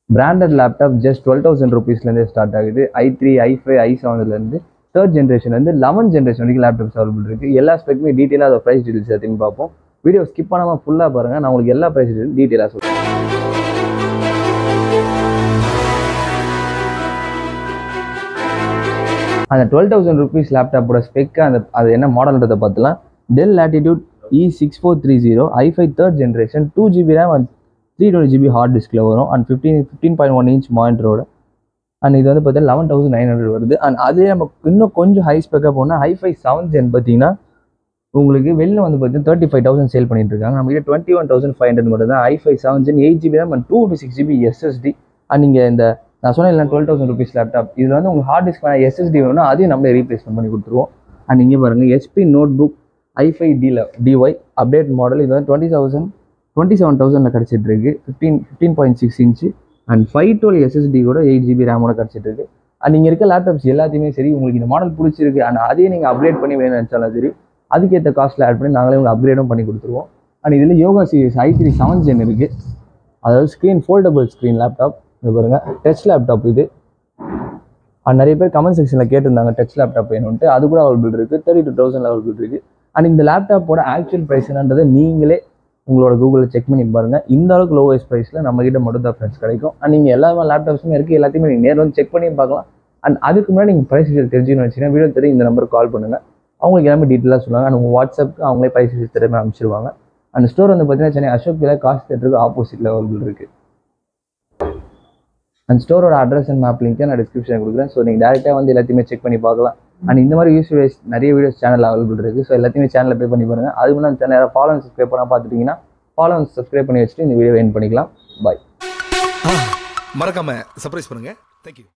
branded laptop just twelve thousand ருபீஸ்லேருந்தே start ஆகுது I three I five I செவன்லேருந்து third ஜென்ரேஷன்லேருந்து லெவன் ஜென்ரேஷன் வரைக்கும் லேப்டாப்ஸ் அவைலபிள் இருக்குது எல்லா ஸ்பெக்குமே டீட்டெயிலாக அதை ப்ரைஸ் டீட்டெயில்ஸ் எல்லாத்தையும் பார்ப்போம் வீடியோ ஸ்கிப் பண்ணாமல் ஃபுல்லாக பாருங்கள் நான் உங்களுக்கு எல்லா ப்ரைஸ் டீட்டெயில் டீட்டெயிலாக சொல்கிறேன் அந்த டுவெல் தௌசண்ட் ருபீஸ் லேப்டாப்போட ஸ்பெக்கு அந்த அது என்ன மாடல்ன்றதை பார்த்துலாம் Dell Latitude E six four three zero I five third generation two GB RAM and three twenty GB hard டிஸ்கில் வரும் and fifteen fifteen point one inch மானிட்டரோட அண்ட் இது வந்து பார்த்தீங்கன்னா லெவன் தௌசண்ட் நைன் ஹண்ட்ரட் வருது அண்ட் அதே நம்ம இன்னும் கொஞ்சம் ஹை ஸ்பெக்காக போனால் ஹைஃபை செவன் ஜென் பார்த்தீங்கன்னா உங்களுக்கு வெளில வந்து பார்த்தீங்கன்னா தேர்ட்டி ஃபைவ் தௌசண்ட் சேல் பண்ணிட்டு இருக்காங்க நம்ம கிட்ட twenty one thousand five hundred மட்டும் தான் I five seven gen eight GB RAM and two two six GB SSD and நீங்கள் இந்த நான் சொன்னேன் இல்லை டுவெல் தௌசண்ட் ருபீஸ் லேப்டாப் இதில் வந்து உங்களுக்கு ஹார்ட் டிஸ்க் வேணா எஸ்எஸ்டி வேணும்னா அதையும் நம்மளே ரீப்ளேஸ்மெண்ட் பண்ணி கொடுத்துருவோம் அண்ட் இங்கே பாருங்கள் எஸ்பி நோட் புக் ஐஃபை டில டிஒய் அப்டேட் மாடல் இது வந்து டுவெண்ட்டி தௌசண்ட் டுவெண்ட்டி செவன் தௌசண்டில் கிடச்சிட்டு இருக்கு fifteen fifteen point six inch and five twelve SSD கூட எயிட் ஜிபி ரேமோட கிடச்சிட்டு இருக்கு அண்ட் இங்கே இருக்க லேப்டாப்ஸ் எல்லாத்தையுமே சரி உங்களுக்கு இந்த மாடல் பிடிச்சிருக்கு அண்ட் அதையே நீங்கள் அப்கிரேட் பண்ணி வேணும்னு நினச்சாலும் சரி அதுக்கேற்ற காஸ்ட்டில் ஆட் பண்ணி நாங்களே உங்களுக்கு அப்கிரேடும் பண்ணி கொடுத்துருவோம் அண்ட் இதில் Yoga series I three seven gen இருக்குது அதாவது ஸ்க்ரீன் ஃபோல்டபுள் ஸ்க்ரீன் லேப்டாப் இது பாருங்கள் டச் லேப்டாப் இது அண்ட் நிறைய பேர் கமெண்ட் செக்ஷனில் கேட்டிருந்தாங்க டச் லேப்டாப் வேணும்ட்டு அது கூட அவைலபிள் இருக்குது தேர்ட்டி டூ தௌசண்ட் அவைலபிள் இருக்குது அண்ட் இந்த லேப்டாப்போட ஆக்சுவல் ப்ரைஸ் என்னன்றதை நீங்களே உங்களோட கூகுளில் செக் பண்ணி பாருங்கள் இந்த அளவுக்கு லோவஸ்ட் ப்ரைஸில் நம்மகிட்ட மட்டும் தான் ஃப்ரெண்ட்ஸ் கிடைக்கும் அண்ட் நீங்கள் எல்லா லேப்டாப்ஸுமே இருக்குது எல்லாத்தையுமே நீங்கள் நேரில் வந்து செக் பண்ணி பார்க்கலாம் அண்ட் அதுக்கு முன்னாடி நீங்கள் ப்ரைஸ் டீட்டெயில் தெரிஞ்சுக்கணும்னு வச்சுன்னா வீடியோ தெரியும் இந்த நம்பருக்கு கால் பண்ணுங்கள் அவங்களுக்கு எல்லாமே டீட்டெயிலாக சொல்லுவாங்க அண்ட் உங்கள் வாட்ஸ்அப்புக்கு அவங்களே ப்ரைஸ் டீட்டெயில் தெரியாமல் அனுப்பிச்சிருவாங்க அந்த ஸ்டோர் வந்து பார்த்தீங்கன்னா சென்னை அசோக் விலை காசு தேட்டருக்கு ஆப்போசிட்டில் அவைலபிள் இருக்குது அண்ட் ஸ்டோரோட அட்ரஸ் அண்ட் மேப் லிங்க்கை நான் டிஸ்கிரிப்ஷன் கொடுக்குறேன் ஸோ நீங்கள் டேரெக்டாக வந்து எல்லாத்தையுமே செக் பண்ணி பார்க்கலாம் அண்ட் இந்த மாதிரி யூஸ் வீடியோஸ் நிறைய வீடியோஸ் சேனல் அவைலபிள் இருக்குது ஸோ எல்லாத்தையுமே சேனலில் பே பண்ணி பாருங்கள் அது முன்னாடி சேனல் ஃபாலோ சப்ஸ்கிரைப் பண்ணால் பார்த்துட்டிங்கன்னா ஃபாலோ சப்ஸ்கிரைப் பண்ணி வச்சுட்டு இந்த வீடியோ என் பண்ணிக்கலாம் பாய் மறக்காம சர்ப்ரைஸ் பண்ணுங்க தேங்க்யூ